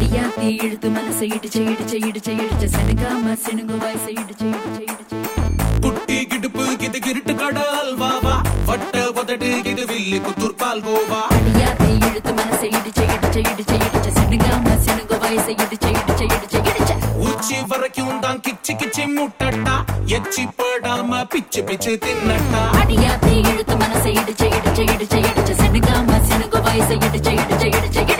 அடியாத்தி இழுத்து மனசை இடிச்சு இடிச்சு இடிச்சு இடிச்சு செனுங்காம செனுங்கு வயசை இடிச்சு இடிச்சு இடிச்சு குட்டி கிடுப்பு இது கிருட்டு கடல் வாவா வட்ட உதடு இது வில்லி புத்தூர் பால் கோவா அடியாத்தி இழுத்து மனசை இடிச்சு இடிச்சு இடிச்சு இடிச்சு செனுங்காம செனுங்கு வயசை இடிச்சு இடிச்சு இடிச்சு இடிச்சு உச்சி வரைக்கும் தான் கிச்சி கிச்சி முட்டட்டா எச்சி படாம பிச்சு பிச்சு தின்னட்டா அடியாத்தி இழுத்து மனசை இடிச்சு இடிச்சு இடிச்சு இடிச்சு செனுங்காம செனுங்கு வயசை இடிச்சு இடிச்சு இடிச்சு